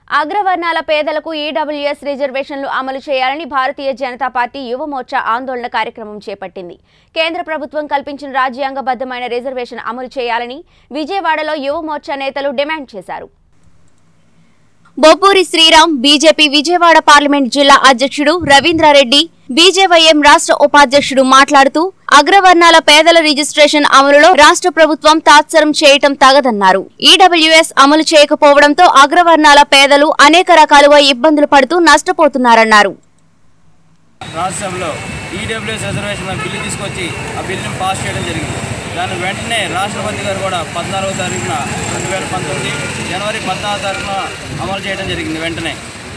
అగ్రవర్ణాల పేదలకు ఈడబ్ల్యూఎస్ రిజర్వేషన్లు అమలు చేయాలని భారతీయ జనతా పార్టీ యువ మోర్చా ఆందోళన కార్యక్రమం చేపట్టింది కేంద్ర ప్రభుత్వం కల్పించిన రాజ్యాంగబద్ధమైన రిజర్వేషన్ అమలు చేయాలని విజయవాడలో యువ మోర్చా నేతలు డిమాండ్ చేశారు బొబ్బూరి శ్రీరామ్ బీజేపీ విజయవాడ పార్లమెంట్ జిల్లా అధ్యక్షుడు రవీంద్రారెడ్డి బీజేవైఎం రాష్ట్ర ఉపాధ్యక్షుడు మాట్లాడుతూ అగ్రవర్ణాల పేదల రిజిస్ట్రేషన్ అమలులో రాష్ట్ర ప్రభుత్వం తాత్సరం చేయటం తగదన్నారు ఈడబ్ల్యూఎస్ అమలు చేయకపోవడంతో అగ్రవర్ణాల పేదలు అనేక రకాలుగా ఇబ్బందులు పడుతూ నష్టపోతున్నారన్నారు రాజ్యసభలో ఈడబ్ల్యూఎస్ రిజర్వేషన్ అనే బిల్లు తీసుకొచ్చి ఆ బిల్లుని పాస్ చేయడం జరిగింది దాని వెంటనే రాష్ట్రపతి గారు కూడా పద్నాలుగో తారీఖున రెండు వేల పంతొమ్మిది జనవరి పద్నాలుగో తారీఖున అమలు చేయడం జరిగింది వెంటనే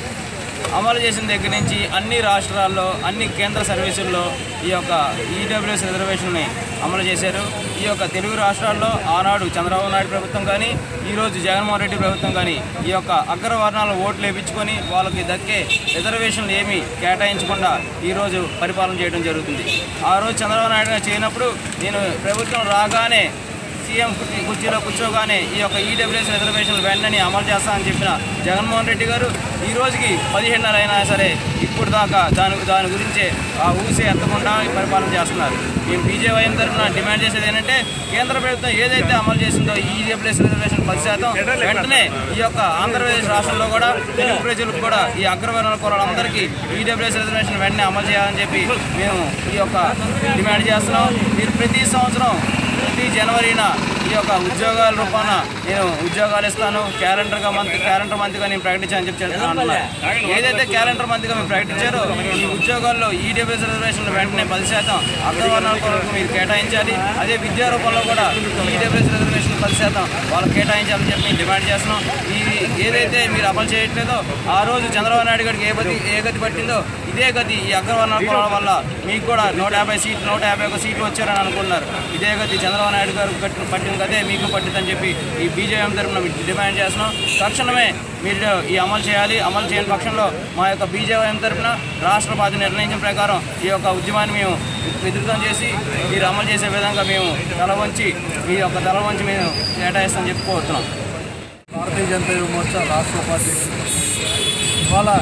అమలు చేసిన దగ్గర నుంచి అన్ని రాష్ట్రాల్లో అన్ని కేంద్ర సర్వీసుల్లో ఈ యొక్క ఈడబ్ల్యూఎస్ రిజర్వేషన్ని అమలు చేశారు ఈ యొక్క తెలుగు రాష్ట్రాల్లో ఆనాడు చంద్రబాబు నాయుడు ప్రభుత్వం కానీ ఈరోజు జగన్మోహన్ రెడ్డి ప్రభుత్వం కానీ ఈ యొక్క అగ్రవర్ణాల ఓట్లు వేయించుకొని వాళ్ళకి దక్కే రిజర్వేషన్లు ఏమీ కేటాయించకుండా ఈరోజు పరిపాలన చేయడం జరుగుతుంది ఆ రోజు చంద్రబాబు నాయుడు గారు చేయనప్పుడు నేను ప్రభుత్వం రాగానే సీఎం కుర్చీ- కుర్చీలో కూర్చోగానే ఈ యొక్క ఈడబ్ల్యూఎస్ రిజర్వేషన్లు వెంటనే అమలు చేస్తామని చెప్పిన జగన్మోహన్ రెడ్డి గారు ఈ రోజుకి పదిహేనున్నర అయినా సరే ఇప్పుడు దాకా దాని దాని గురించే ఆ ఊసే ఎత్తకుండా పరిపాలన చేస్తున్నారు మేము బీజేవైఎం తరఫున డిమాండ్ చేసేది ఏంటంటే కేంద్ర ప్రభుత్వం ఏదైతే అమలు చేసిందో ఈ ఈడబ్ల్యూఎస్ రిజర్వేషన్ పది శాతం వెంటనే ఈ యొక్క ఆంధ్రప్రదేశ్ రాష్ట్రంలో కూడా తెలుగు ప్రజలకు కూడా ఈ అగ్రవర్ణాల కులాలందరికీ ఈడబ్ల్యూఎస్ రిజర్వేషన్ వెంటనే అమలు చేయాలని చెప్పి మేము ఈ యొక్క డిమాండ్ చేస్తున్నాం మీరు ప్రతి సంవత్సరం ప్రతి జనవరిన ఈ యొక్క ఉద్యోగాల రూపాన నేను ఉద్యోగాలు ఇస్తాను క్యాలెండర్గా మంత్ క్యాలెండర్ మంత్గా నేను ప్రకటించాను చెప్పి అంటున్నారు ఏదైతే క్యాలెండర్ మంత్గా మేము ప్రకటించారో ఈ ఉద్యోగాల్లో ఈడబ్ల్యూఎస్ రిజర్వేషన్ వెంటనే పది శాతం అగ్రవర్ణాల కొరకు మీరు కేటాయించాలి అదే విద్యా రూపంలో కూడా ఈడబ్ల్యూఎస్ రిజర్వేషన్ పది శాతం వాళ్ళకి కేటాయించాలని చెప్పి మేము డిమాండ్ చేస్తున్నాం ఈ ఏదైతే మీరు అమలు చేయట్లేదో ఆ రోజు చంద్రబాబు నాయుడు గారికి ఏ గతి ఏ గతి పట్టిందో ఇదే గతి ఈ అగ్రవర్ణాల కులాల వల్ల మీకు కూడా నూట యాభై సీట్లు నూట యాభై ఒక సీట్లు వచ్చారని అనుకున్నారు ఇదే గతి చంద్రబాబు నాయుడు గారు కట్టిన పట్టిన గదే మీకు పట్టిందని చెప్పి ఈ బీజేఎం తరఫున మేము డిమాండ్ చేస్తున్నాం తక్షణమే మీరు ఈ అమలు చేయాలి అమలు చేయని పక్షంలో మా యొక్క బీజేఎం తరఫున రాష్ట్ర పార్టీ నిర్ణయించిన ప్రకారం ఈ యొక్క ఉద్యమాన్ని మేము విధృతం చేసి మీరు అమలు చేసే విధంగా మేము తల వంచి మీ యొక్క తల వంచి మేము కేటాయిస్తామని చెప్పి కోరుతున్నాం భారతీయ జనతా యువ మోర్చా రాష్ట్ర ఉపాధ్యక్షుడు ఇవాళ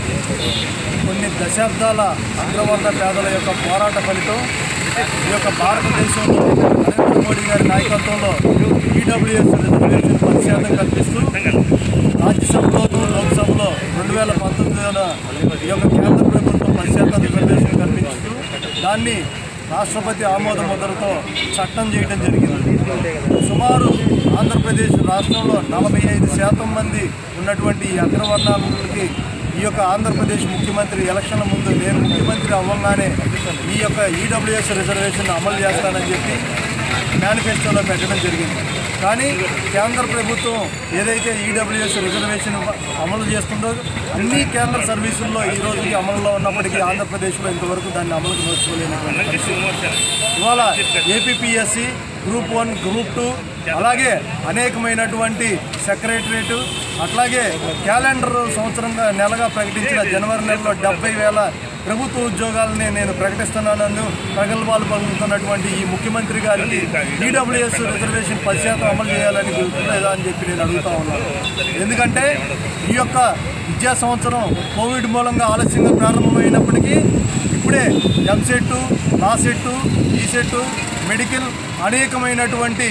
కొన్ని దశాబ్దాల అగ్రవర్ణ పేదల యొక్క పోరాట ఫలితం ఈ యొక్క భారతదేశంలో నరేంద్ర మోడీ గారి నాయకత్వంలో ఈడబ్ల్యూఎస్ రిజర్వేషన్ పది శాతం కల్పిస్తూ రాజ్యసభలోను లోక్సభలో రెండు వేల పంతొమ్మిదిలో ఈ యొక్క కేంద్ర ప్రభుత్వం పది శాతం రిజర్వేషన్ కల్పిస్తూ దాన్ని రాష్ట్రపతి ఆమోద ముద్రతో చట్టం చేయడం జరిగింది సుమారు ఆంధ్రప్రదేశ్ రాష్ట్రంలో నలభై ఐదు శాతం మంది ఉన్నటువంటి ఈ అగ్రవర్ణాలకి ఈ యొక్క ఆంధ్రప్రదేశ్ ముఖ్యమంత్రి ఎలక్షన్ల ముందు నేను ముఖ్యమంత్రి అవ్వగానే ఈ యొక్క ఈడబ్ల్యూఎస్ రిజర్వేషన్ అమలు చేస్తానని చెప్పి మేనిఫెస్టోలో పెట్టడం జరిగింది కానీ కేంద్ర ప్రభుత్వం ఏదైతే ఈడబ్ల్యూఎస్ రిజర్వేషన్ అమలు చేస్తుందో అన్ని కేంద్ర సర్వీసుల్లో ఈ రోజుకి అమలులో ఉన్నప్పటికీ ఆంధ్రప్రదేశ్లో ఇంతవరకు దాన్ని అమలుకు నోచుకోలేనటువంటి పరిస్థితి ఇవాళ APPSC group one group two అలాగే అనేకమైనటువంటి సెక్రటరేటు అట్లాగే క్యాలెండర్ సంవత్సరంగా నెలగా ప్రకటించిన జనవరి నెలలో డెబ్బై వేల ప్రభుత్వ ఉద్యోగాలని నేను ప్రకటిస్తున్నానని ప్రగల్భాలు పలుకుతున్నటువంటి ఈ ముఖ్యమంత్రి గారికి ఈడబ్ల్యూఎస్ రిజర్వేషన్ పది శాతం అమలు చేయాలని గుర్తులేదా అని చెప్పి నేను అడుగుతా ఉన్నాను ఎందుకంటే ఈ యొక్క విద్యా సంవత్సరం కోవిడ్ మూలంగా ఆలస్యంగా ప్రారంభమైనప్పటికీ ఇప్పుడే ఎంసెట్ నాసెట్ ఈసెట్ మెడికల్ అనేకమైనటువంటి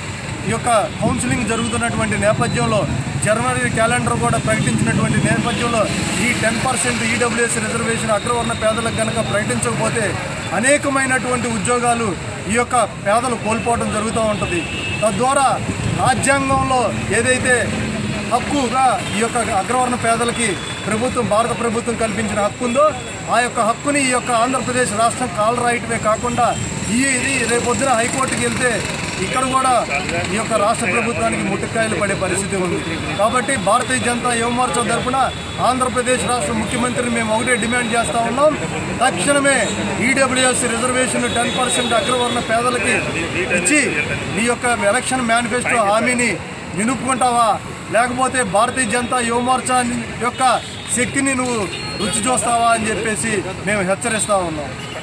ఈ యొక్క కౌన్సిలింగ్ జరుగుతున్నటువంటి నేపథ్యంలో జనవరి క్యాలెండర్ కూడా ప్రకటించినటువంటి నేపథ్యంలో ఈ టెన్ పర్సెంట్ ఈడబ్ల్యూఎస్ రిజర్వేషన్ అగ్రవర్ణ పేదలకు కనుక ప్రకటించకపోతే అనేకమైనటువంటి ఉద్యోగాలు ఈ యొక్క పేదలు కోల్పోవడం జరుగుతూ ఉంటుంది తద్వారా రాజ్యాంగంలో ఏదైతే హక్కుగా ఈ యొక్క అగ్రవర్ణ పేదలకి ప్రభుత్వం భారత ప్రభుత్వం కల్పించిన హక్కు ఉందో ఆ యొక్క హక్కుని ఈ యొక్క ఆంధ్రప్రదేశ్ రాష్ట్రం కాల్ రాయటమే కాకుండా ఈ ఇది రేపొద్దున హైకోర్టుకి వెళ్తే ఇక్కడ కూడా ఈ యొక్క రాష్ట్ర ప్రభుత్వానికి ముట్టుకాయలు పడే పరిస్థితి ఉంది కాబట్టి భారతీయ జనతా యువ మోర్చా తరఫున ఆంధ్రప్రదేశ్ రాష్ట్ర ముఖ్యమంత్రిని మేము ఒకటే డిమాండ్ చేస్తా ఉన్నాం తక్షణమే ఈడబ్ల్యూఎస్ రిజర్వేషన్ టెన్ పర్సెంట్ అగ్రవర్ణ పేదలకి ఇచ్చి ఈ యొక్క ఎలక్షన్ మేనిఫెస్టో హామీని నిలుపుకుంటావా లేకపోతే భారతీయ జనతా యువ మోర్చా యొక్క శక్తిని నువ్వు రుచి చూస్తావా అని చెప్పేసి మేము హెచ్చరిస్తా ఉన్నాం